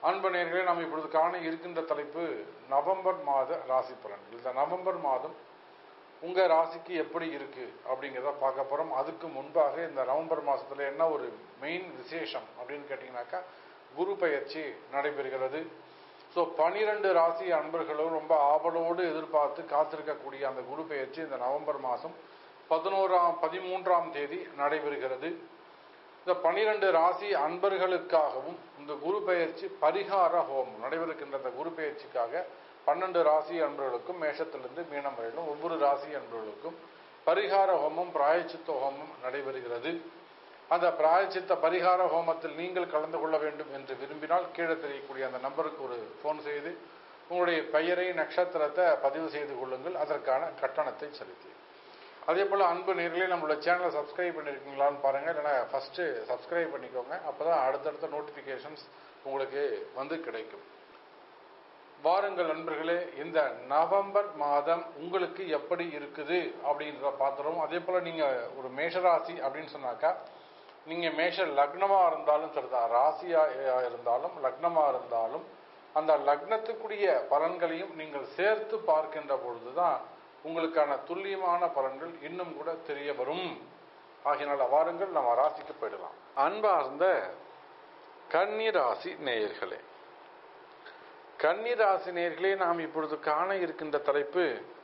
அன்பு நேர்களே நாம் இப்பொழுது காண இருக்கின்ற தலைப்பு நவம்பர் மாத ராசி பலன்கள் இந்த நவம்பர் மாதம் உங்க ராசிக்கு எப்படி இருக்கு அப்படிங்கிறத பார்க்க போறோம் அதுக்கு முன்பாக இந்த நவம்பர் மாசத்துல என்ன ஒரு மெயின் விசேஷம் அப்படின்னு கேட்டீங்கன்னாக்கா குரு பெயர்ச்சி நடைபெறுகிறது ஸோ பனிரெண்டு ராசி அன்பர்களும் ரொம்ப ஆவலோடு எதிர்பார்த்து காத்திருக்கக்கூடிய அந்த குரு பெயர்ச்சி இந்த நவம்பர் மாதம் பதினோராம் பதிமூன்றாம் தேதி நடைபெறுகிறது இந்த பனிரெண்டு ராசி அன்பர்களுக்காகவும் இந்த குரு பெயர்ச்சி பரிகார ஹோமம் நடைபெறுகின்ற இந்த குரு பெயர்ச்சிக்காக பன்னெண்டு ராசி அன்பர்களுக்கும் மேஷத்திலிருந்து மீனம் வரையிலும் ஒவ்வொரு ராசி அன்பர்களுக்கும் பரிகார ஹோமம் பிராயச்சித்த ஹோமம் நடைபெறுகிறது அந்த பிராயச்சித்த பரிகார ஹோமத்தில் நீங்கள் கலந்து கொள்ள வேண்டும் என்று விரும்பினால் கீழே தெரியக்கூடிய அந்த நம்பருக்கு ஒரு ஃபோன் செய்து உங்களுடைய பெயரை நட்சத்திரத்தை பதிவு செய்து கொள்ளுங்கள் அதற்கான கட்டணத்தை செலுத்தி அதே போல் அன்பு நேர்களே நம்மளோட சேனலை சப்ஸ்கிரைப் பண்ணியிருக்கீங்களான்னு பாருங்கள் இல்லைனா ஃபஸ்ட்டு சப்ஸ்கிரைப் பண்ணிக்கோங்க அப்போ தான் அடுத்தடுத்த நோட்டிஃபிகேஷன்ஸ் உங்களுக்கு வந்து கிடைக்கும் வாருங்கள் நண்பர்களே இந்த நவம்பர் மாதம் உங்களுக்கு எப்படி இருக்குது அப்படின்றத பார்த்துருவோம் அதே போல் நீங்கள் ஒரு மேஷராசி அப்படின்னு சொன்னாக்கா நீங்கள் மேஷ லக்னமாக இருந்தாலும் சரிதான் ராசியாக இருந்தாலும் லக்னமாக இருந்தாலும் அந்த லக்னத்துக்குரிய பலன்களையும் நீங்கள் சேர்த்து பார்க்கின்ற பொழுது தான் உங்களுக்கான துல்லியமான பலன்கள் இன்னும் கூட தெரிய வரும் ஆகியனால வாருங்கள் நம்ம ராசிக்கு போயிடலாம் அன்பார்ந்த கன்னிராசி நேயர்களே கன்னிராசி நேயர்களே நாம் இப்பொழுது காண இருக்கின்ற தலைப்பு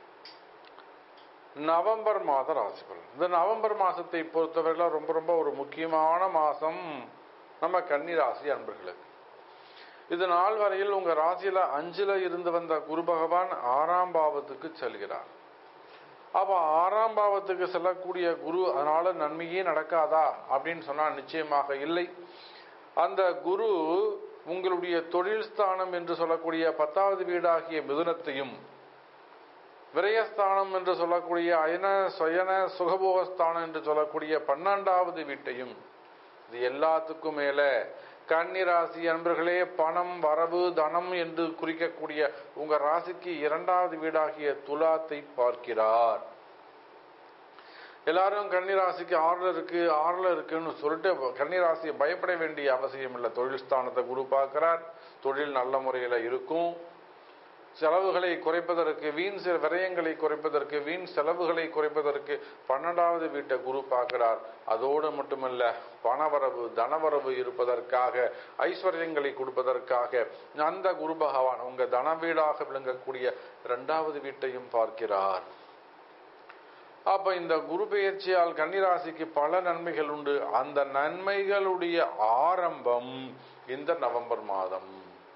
நவம்பர் மாத ராசி பலன் இந்த நவம்பர் மாசத்தை பொறுத்தவரையில ரொம்ப ரொம்ப ஒரு முக்கியமான மாசம் நம்ம கன்னிராசி அன்பர்களுக்கு இது நாள் வரையில் உங்க ராசியில அஞ்சுல இருந்து வந்த குரு பகவான் ஆறாம் பாவத்துக்கு செல்கிறார் அப்ப ஆறாம் பாவத்துக்கு செல்லக்கூடிய குரு அதனால நன்மையே நடக்காதா அப்படின்னு சொன்னா நிச்சயமாக இல்லை அந்த குரு உங்களுடைய தொழில் ஸ்தானம் என்று சொல்லக்கூடிய பத்தாவது வீடாகிய மிதுனத்தையும் விரயஸ்தானம் என்று சொல்லக்கூடிய அயன சுயன சுகபோகஸ்தானம் என்று சொல்லக்கூடிய பன்னெண்டாவது வீட்டையும் இது எல்லாத்துக்கும் மேல கன்னிராசி அன்பர்களே பணம் வரவு தனம் என்று குறிக்கக்கூடிய உங்க ராசிக்கு இரண்டாவது வீடாகிய துலாத்தை பார்க்கிறார் எல்லாரும் கன்னிராசிக்கு ஆறுல இருக்கு ஆறுல இருக்குன்னு சொல்லிட்டு கன்னிராசியை பயப்பட வேண்டிய அவசியம் இல்லை தொழில் ஸ்தானத்தை குரு பார்க்கிறார் தொழில் நல்ல முறையில் இருக்கும் செலவுகளை குறைப்பதற்கு வீண் விரயங்களை குறைப்பதற்கு வீண் செலவுகளை குறைப்பதற்கு பன்னெண்டாவது வீட்டை குரு பார்க்கிறார் அதோடு மட்டுமல்ல பணவரவு தனவரவு இருப்பதற்காக ஐஸ்வர்யங்களை கொடுப்பதற்காக அந்த குரு பகவான் உங்க தன வீடாக விளங்கக்கூடிய இரண்டாவது வீட்டையும் பார்க்கிறார் அப்ப இந்த குரு பெயர்ச்சியால் கன்னிராசிக்கு பல நன்மைகள் உண்டு அந்த நன்மைகளுடைய ஆரம்பம் இந்த நவம்பர் மாதம்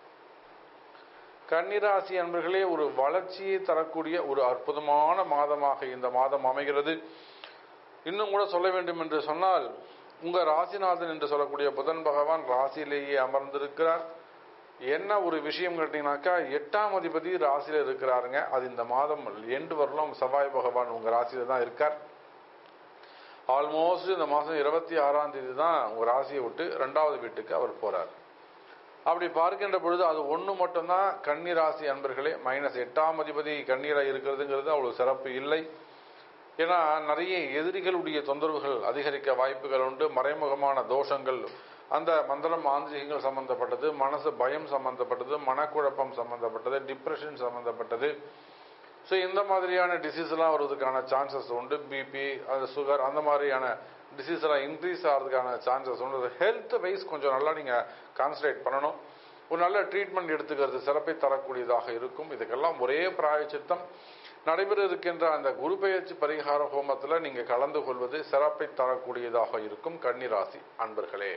கன்னிராசி அன்பர்களே ஒரு வளர்ச்சியை தரக்கூடிய ஒரு அற்புதமான மாதமாக இந்த மாதம் அமைகிறது இன்னும் கூட சொல்ல வேண்டும் என்று சொன்னால் உங்க ராசிநாதன் என்று சொல்லக்கூடிய புதன் பகவான் ராசியிலேயே அமர்ந்திருக்கிறார் என்ன ஒரு விஷயம் கேட்டீங்கன்னாக்கா எட்டாம் அதிபதி ராசியில இருக்கிறாருங்க அது இந்த மாதம் எண்டு வரலாம் செவ்வாய் பகவான் உங்க ராசியில தான் இருக்கார் ஆல்மோஸ்ட் இந்த மாதம் இருபத்தி ஆறாம் தேதி தான் உங்க ராசியை விட்டு ரெண்டாவது வீட்டுக்கு அவர் போறார் அப்படி பார்க்கின்ற பொழுது அது ஒன்று மட்டும்தான் கன்னி ராசி அன்பர்களே மைனஸ் எட்டாம் அதிபதி கண்ணீராக இருக்கிறதுங்கிறது அவ்வளவு சிறப்பு இல்லை ஏன்னா நிறைய எதிரிகளுடைய தொந்தரவுகள் அதிகரிக்க வாய்ப்புகள் உண்டு மறைமுகமான தோஷங்கள் அந்த மந்திரம் மாந்திரிகங்கள் சம்பந்தப்பட்டது மனசு பயம் சம்பந்தப்பட்டது மனக்குழப்பம் சம்பந்தப்பட்டது டிப்ரெஷன் சம்பந்தப்பட்டது ஸோ இந்த மாதிரியான டிசீஸ்லாம் வருவதற்கான சான்சஸ் உண்டு பிபி அது சுகர் அந்த மாதிரியான டிசீஸ் எல்லாம் இன்க்ரீஸ் ஆகிறதுக்கான சான்சஸ் உண்டு ஹெல்த் வைஸ் கொஞ்சம் நல்லா நீங்கள் கான்சன்ட்ரேட் பண்ணணும் ஒரு நல்ல ட்ரீட்மெண்ட் எடுத்துக்கிறது சிறப்பை தரக்கூடியதாக இருக்கும் இதுக்கெல்லாம் ஒரே பிராயச்சித்தம் நடைபெற இருக்கின்ற அந்த குரு பெயர்ச்சி பரிகார ஹோமத்தில் நீங்கள் கலந்து கொள்வது சிறப்பை தரக்கூடியதாக இருக்கும் கன்னிராசி அன்பர்களே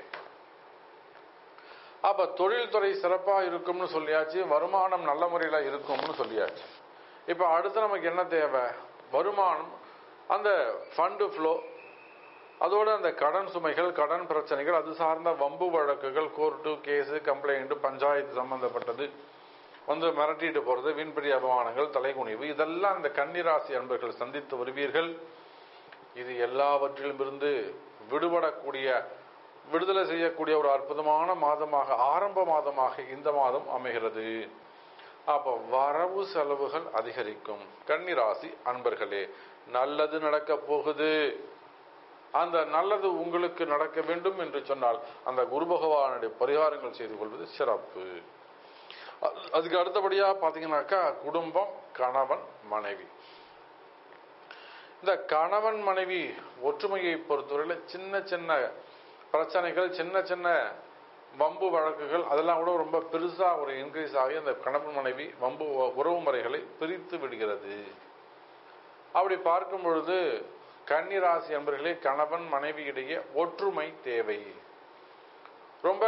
அப்ப தொழில்துறை சிறப்பாக இருக்கும்னு சொல்லியாச்சு வருமானம் நல்ல முறையில் இருக்கும்னு சொல்லியாச்சு இப்போ அடுத்து நமக்கு என்ன தேவை வருமானம் அந்த ஃபண்டு ஃப்ளோ அதோட அந்த கடன் சுமைகள் கடன் பிரச்சனைகள் அது சார்ந்த வம்பு வழக்குகள் கோர்ட்டு கேஸு கம்ப்ளைண்ட் பஞ்சாயத்து சம்பந்தப்பட்டது வந்து மிரட்டிட்டு போறது வீண்படி அபமானங்கள் தலைகுனிவு இதெல்லாம் இந்த கன்னிராசி அன்பர்கள் சந்தித்து வருவீர்கள் இது எல்லாவற்றிலும் இருந்து விடுபடக்கூடிய விடுதலை செய்யக்கூடிய ஒரு அற்புதமான மாதமாக ஆரம்ப மாதமாக இந்த மாதம் அமைகிறது அப்ப வரவு செலவுகள் அதிகரிக்கும் கன்னிராசி அன்பர்களே நல்லது நடக்க போகுது அந்த நல்லது உங்களுக்கு நடக்க வேண்டும் என்று சொன்னால் அந்த குரு பகவானுடைய பரிகாரங்கள் செய்து கொள்வது சிறப்பு அது- அதுக்கு அடுத்தபடியா பாத்தீங்கன்னாக்கா குடும்பம் கணவன் மனைவி இந்த கணவன் மனைவி ஒற்றுமையை பொறுத்தவரையில சின்ன சின்ன பிரச்சனைகள் சின்ன சின்ன வம்பு வழக்குகள் அதெல்லாம் கூட ரொம்ப பெருசா ஒரு இன்க்ரீஸ் ஆகி அந்த கணவன் மனைவி வம்பு உறவு முறைகளை பிரித்து விடுகிறது அப்படி பார்க்கும் பொழுது கன்னிராசி என்பர்களே கணவன் மனைவி இடையே ஒற்றுமை தேவை ரொம்ப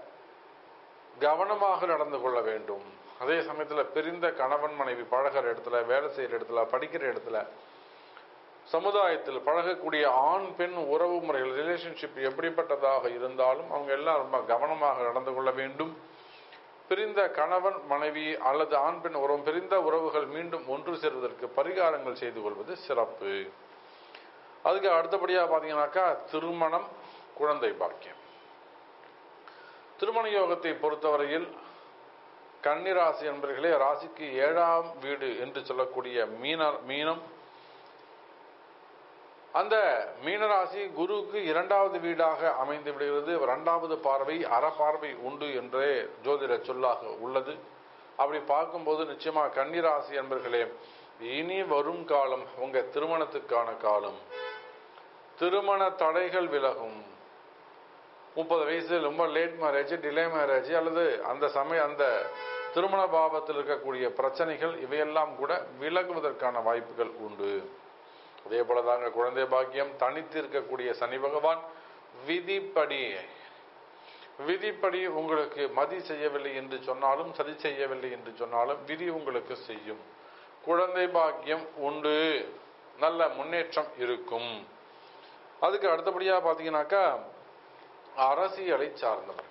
கவனமாக நடந்து கொள்ள வேண்டும் அதே சமயத்துல பிரிந்த கணவன் மனைவி பழகிற இடத்துல வேலை செய்யற இடத்துல படிக்கிற இடத்துல சமுதாயத்தில் பழகக்கூடிய ஆண் பெண் உறவு முறைகள் ரிலேஷன்ஷிப் எப்படிப்பட்டதாக இருந்தாலும் அவங்க எல்லாம் ரொம்ப கவனமாக நடந்து கொள்ள வேண்டும் பிரிந்த கணவன் மனைவி அல்லது ஆண் பெண் உறவு பிரிந்த உறவுகள் மீண்டும் ஒன்று சேர்வதற்கு பரிகாரங்கள் செய்து கொள்வது சிறப்பு அதுக்கு அடுத்தபடியாக பார்த்தீங்கன்னாக்கா திருமணம் குழந்தை பாக்கியம் திருமண யோகத்தை பொறுத்தவரையில் கன்னிராசி என்பர்களே ராசிக்கு ஏழாம் வீடு என்று சொல்லக்கூடிய மீன மீனம் அந்த மீனராசி குருவுக்கு இரண்டாவது வீடாக அமைந்து விடுகிறது இரண்டாவது பார்வை அறப்பார்வை உண்டு என்றே ஜோதிட சொல்லாக உள்ளது அப்படி பார்க்கும்போது நிச்சயமா கன்னிராசி என்பர்களே இனி வரும் காலம் உங்க திருமணத்துக்கான காலம் திருமண தடைகள் விலகும் முப்பது வயசு ரொம்ப லேட் மேரேஜ் டிலே மேரேஜ் அல்லது அந்த சமய அந்த திருமண பாவத்தில் இருக்கக்கூடிய பிரச்சனைகள் இவையெல்லாம் கூட விலகுவதற்கான வாய்ப்புகள் உண்டு அதே போலதாங்க குழந்தை பாக்கியம் தனித்து இருக்கக்கூடிய சனி பகவான் விதிப்படி விதிப்படி உங்களுக்கு மதி செய்யவில்லை என்று சொன்னாலும் சதி செய்யவில்லை என்று சொன்னாலும் விதி உங்களுக்கு செய்யும் குழந்தை பாக்கியம் உண்டு நல்ல முன்னேற்றம் இருக்கும் அதுக்கு அடுத்தபடியா பாத்தீங்கன்னாக்கா அரசியலை சார்ந்தவர்கள்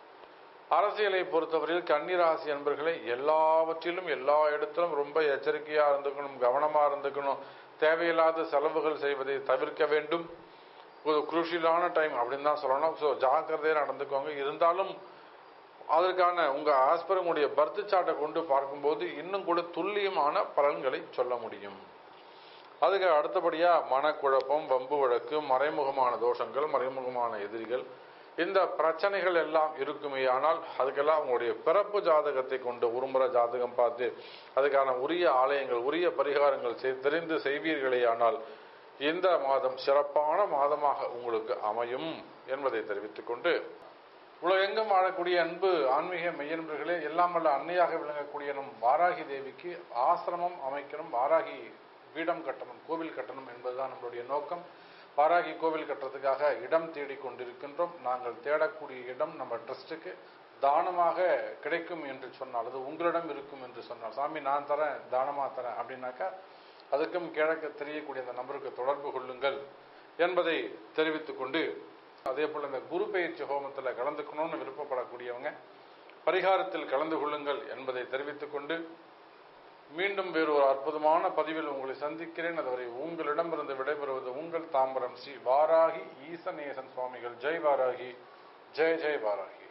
அரசியலை பொறுத்தவரையில் கன்னிராசி என்பர்களை எல்லாவற்றிலும் எல்லா இடத்திலும் ரொம்ப எச்சரிக்கையா இருந்துக்கணும் கவனமா இருந்துக்கணும் தேவையில்லாத செலவுகள் செய்வதை தவிர்க்க வேண்டும் ஒரு குரூஷியலான டைம் அப்படின்னு தான் சொல்லணும் ஸோ ஜாக்கிரதையாக நடந்துக்கோங்க இருந்தாலும் அதற்கான உங்க ஆஸ்பர் உங்களுடைய பர்த் சார்ட்டை கொண்டு பார்க்கும்போது இன்னும் கூட துல்லியமான பலன்களை சொல்ல முடியும் அதுக்கு அடுத்தபடியா மனக்குழப்பம் வம்பு வழக்கு மறைமுகமான தோஷங்கள் மறைமுகமான எதிரிகள் இந்த பிரச்சனைகள் எல்லாம் இருக்குமே ஆனால் அதுக்கெல்லாம் உங்களுடைய பிறப்பு ஜாதகத்தை கொண்டு உருமுறை ஜாதகம் பார்த்து அதுக்கான உரிய ஆலயங்கள் உரிய பரிகாரங்கள் செய்- தெரிந்து செய்வீர்களே ஆனால் இந்த மாதம் சிறப்பான மாதமாக உங்களுக்கு அமையும் என்பதை தெரிவித்துக் கொண்டு உலகெங்கும் வாழக்கூடிய அன்பு ஆன்மீக மெய்யன்பர்களே எல்லாம் வல்ல அன்னையாக விளங்கக்கூடிய நம் வாராகி தேவிக்கு ஆசிரமம் அமைக்கணும் வாராகி பீடம் கட்டணும் கோவில் கட்டணும் என்பதுதான் நம்மளுடைய நோக்கம் வாராகி கோவில் கட்டுறதுக்காக இடம் தேடிக் கொண்டிருக்கின்றோம் நாங்கள் தேடக்கூடிய இடம் நம்ம ட்ரஸ்ட்டுக்கு தானமாக கிடைக்கும் என்று சொன்னால் அது உங்களிடம் இருக்கும் என்று சொன்னால் சாமி நான் தரேன் தானமா தரேன் அப்படின்னாக்கா அதுக்கும் கிழக்கு தெரியக்கூடிய அந்த நம்பருக்கு தொடர்பு கொள்ளுங்கள் என்பதை தெரிவித்துக் கொண்டு அதே போல இந்த குரு பயிற்சி ஹோமத்தில் கலந்துக்கணும்னு விருப்பப்படக்கூடியவங்க பரிகாரத்தில் கலந்து கொள்ளுங்கள் என்பதை தெரிவித்துக் கொண்டு மீண்டும் வேறு ஒரு அற்புதமான பதிவில் உங்களை சந்திக்கிறேன் அதுவரை உங்களிடமிருந்து விடைபெறுவது உங்கள் தாம்பரம் ஸ்ரீ வாராகி ஈசநேசன் சுவாமிகள் ஜெய் வாராகி ஜெய் ஜெய் வாராகி